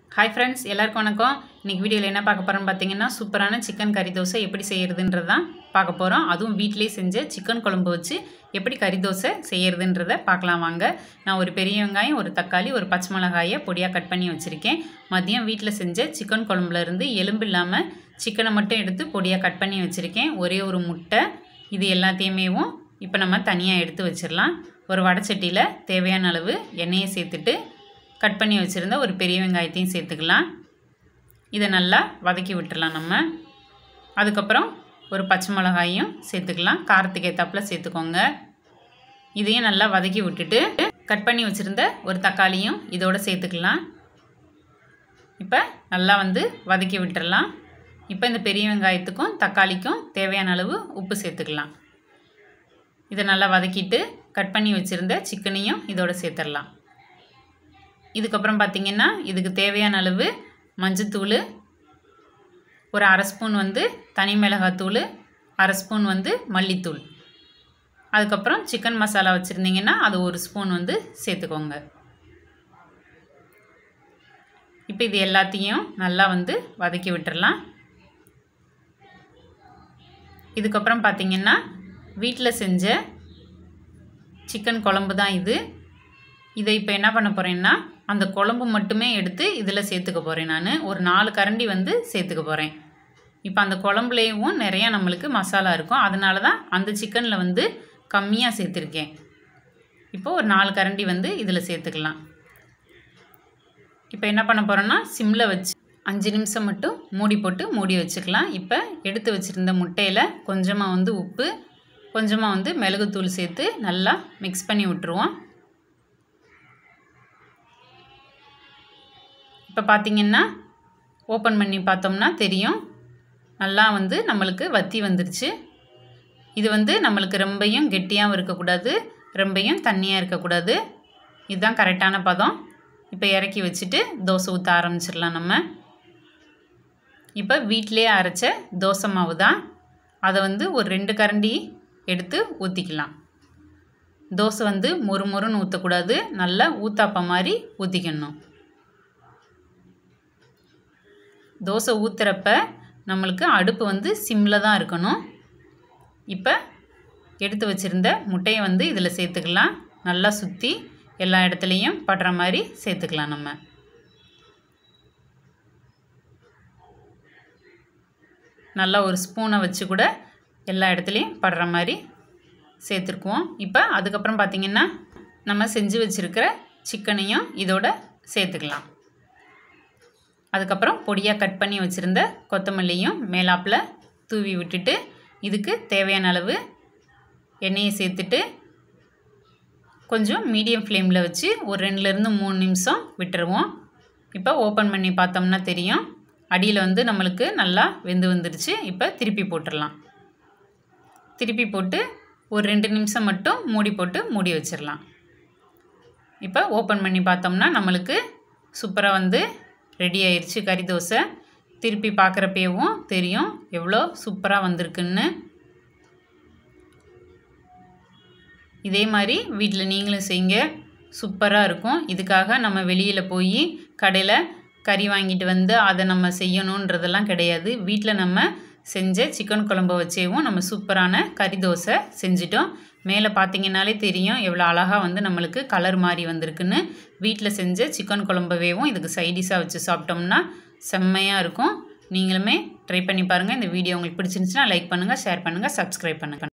hi friends எல்லாருக்கும் வணக்கம் இன்றைக்கி வீடியோவில் என்ன பார்க்க போகிறோம்னு பார்த்தீங்கன்னா சூப்பரான சிக்கன் கறி தோசை எப்படி செய்கிறதுன்றது தான் பார்க்க போகிறோம் அதுவும் வீட்டிலேயே செஞ்ச சிக்கன் குழம்பு வச்சு எப்படி கறி தோசை செய்கிறதுன்றத பார்க்கலாம் வாங்க நான் ஒரு பெரிய வெங்காயம் ஒரு தக்காளி ஒரு பச்சை மிளகாயை பொடியாக கட் பண்ணி வச்சுருக்கேன் மதியம் வீட்டில் செஞ்ச சிக்கன் குழம்புல இருந்து எலும்பு இல்லாமல் சிக்கனை மட்டும் எடுத்து பொடியாக கட் பண்ணி வச்சுருக்கேன் ஒரே ஒரு முட்டை இது எல்லாத்தையுமேவும் இப்போ நம்ம தனியாக எடுத்து வச்சிடலாம் ஒரு வடைச்சட்டியில் தேவையான அளவு எண்ணெயை சேர்த்துட்டு கட் பண்ணி வச்சுருந்த ஒரு பெரிய வெங்காயத்தையும் சேர்த்துக்கலாம் இதை நல்லா வதக்கி விட்டுறலாம் நம்ம அதுக்கப்புறம் ஒரு பச்சை மிளகாயும் சேர்த்துக்கலாம் காரத்துக்கு ஏற்றாப்புல சேர்த்துக்கோங்க இதையும் நல்லா வதக்கி விட்டுட்டு கட் பண்ணி வச்சுருந்த ஒரு தக்காளியும் இதோடு சேர்த்துக்கலாம் இப்போ நல்லா வந்து வதக்கி விட்டுறலாம் இப்போ இந்த பெரிய வெங்காயத்துக்கும் தக்காளிக்கும் தேவையான அளவு உப்பு சேர்த்துக்கலாம் இதை நல்லா வதக்கிட்டு கட் பண்ணி வச்சுருந்த சிக்கனையும் இதோட சேர்த்துடலாம் இதுக்கப்புறம் பார்த்திங்கன்னா இதுக்கு தேவையான அளவு மஞ்சத்தூள் ஒரு அரை ஸ்பூன் வந்து தனி மிளகாத்தூள் அரை ஸ்பூன் வந்து மல்லித்தூள் அதுக்கப்புறம் சிக்கன் மசாலா வச்சுருந்தீங்கன்னா அது ஒரு ஸ்பூன் வந்து சேர்த்துக்கோங்க இப்போ இது எல்லாத்தையும் நல்லா வந்து வதக்கி விட்டுறலாம் இதுக்கப்புறம் பார்த்திங்கன்னா வீட்டில் செஞ்ச சிக்கன் குழம்பு தான் இது இதை இப்போ என்ன பண்ண போகிறேன்னா அந்த குழம்பு மட்டுமே எடுத்து இதில் சேர்த்துக்க போகிறேன் நான் ஒரு நாலு கரண்டி வந்து சேர்த்துக்க போகிறேன் இப்போ அந்த குழம்புலேயும் நிறையா நம்மளுக்கு மசாலா இருக்கும் அதனால தான் அந்த சிக்கனில் வந்து கம்மியாக சேர்த்துருக்கேன் இப்போ ஒரு நாலு கரண்டி வந்து இதில் சேர்த்துக்கலாம் இப்போ என்ன பண்ண போகிறோன்னா சிம்மில் வச்சு அஞ்சு நிமிஷம் மட்டும் மூடி போட்டு மூடி வச்சுக்கலாம் இப்போ எடுத்து வச்சுருந்த முட்டையில் கொஞ்சமாக வந்து உப்பு கொஞ்சமாக வந்து மிளகுத்தூள் சேர்த்து நல்லா மிக்ஸ் பண்ணி விட்டுருவோம் இப்போ பார்த்திங்கன்னா ஓப்பன் பண்ணி பார்த்தோம்னா தெரியும் நல்லா வந்து நம்மளுக்கு வத்தி வந்துருச்சு இது வந்து நம்மளுக்கு ரொம்பையும் கெட்டியாகவும் இருக்கக்கூடாது ரொம்பையும் தண்ணியாக இருக்கக்கூடாது இதுதான் கரெக்டான பதம் இப்போ இறக்கி வச்சுட்டு தோசை ஊற்ற ஆரம்பிச்சிடலாம் நம்ம இப்போ வீட்டிலே அரைச்ச தோசை மாவு தான் அதை வந்து ஒரு ரெண்டு கரண்டி எடுத்து ஊற்றிக்கலாம் தோசை வந்து மொறு மொறுன்னு ஊற்றக்கூடாது நல்லா ஊத்தாப்ப மாதிரி ஊற்றிக்கணும் தோசை ஊற்றுறப்ப நம்மளுக்கு அடுப்பு வந்து சிம்மில் தான் இருக்கணும் இப்போ எடுத்து வச்சுருந்த முட்டையை வந்து இதில் சேர்த்துக்கலாம் நல்லா சுற்றி எல்லா இடத்துலையும் படுற மாதிரி சேர்த்துக்கலாம் நம்ம நல்லா ஒரு ஸ்பூனை வச்சு கூட எல்லா இடத்துலையும் படுற மாதிரி சேர்த்துருக்குவோம் இப்போ அதுக்கப்புறம் பார்த்திங்கன்னா நம்ம செஞ்சு வச்சுருக்கிற சிக்கனையும் இதோட சேர்த்துக்கலாம் அதுக்கப்புறம் பொடியாக கட் பண்ணி வச்சுருந்த கொத்தமல்லியும் மேலாப்பில் தூவி விட்டுட்டு இதுக்கு தேவையான அளவு எண்ணெயை சேர்த்துட்டு கொஞ்சம் மீடியம் ஃப்ளேமில் வச்சு ஒரு ரெண்டுலேருந்து மூணு நிமிஷம் விட்டுருவோம் இப்போ ஓப்பன் பண்ணி பார்த்தோம்னா தெரியும் அடியில் வந்து நம்மளுக்கு நல்லா வெந்து வந்துடுச்சு இப்போ திருப்பி போட்டுடலாம் திருப்பி போட்டு ஒரு ரெண்டு நிமிஷம் மட்டும் மூடி போட்டு மூடி வச்சிடலாம் இப்போ ஓப்பன் பண்ணி பார்த்தோம்னா நம்மளுக்கு சூப்பராக வந்து ரெடி ஆயிடுச்சு கறி தோசை திருப்பி பார்க்குறப்பேவும் தெரியும் எவ்வளோ சூப்பராக வந்திருக்குன்னு இதே மாதிரி வீட்டில் நீங்களும் செய்யுங்க சூப்பராக இருக்கும் இதுக்காக நம்ம வெளியில் போய் கடையில் கறி வாங்கிட்டு வந்து அதை நம்ம செய்யணுன்றதெல்லாம் கிடையாது வீட்டில் நம்ம செஞ்ச சிக்கன் குழம்பு வச்சேவும் நம்ம சூப்பரான கறி தோசை செஞ்சிட்டோம் மேலே பார்த்தீங்கன்னாலே தெரியும் எவ்வளோ அழகாக வந்து நம்மளுக்கு கலர் மாதிரி வந்திருக்குன்னு வீட்டில் செஞ்ச சிக்கன் குழம்பவேவும் இதுக்கு சைடிஷாக வச்சு சாப்பிட்டோம்னா செம்மையாக இருக்கும் நீங்களுமே ட்ரை பண்ணி பாருங்கள் இந்த வீடியோ உங்களுக்கு பிடிச்சிருந்துச்சுன்னா லைக் பண்ணுங்கள் ஷேர் பண்ணுங்கள் சப்ஸ்கிரைப் பண்ணுங்கள்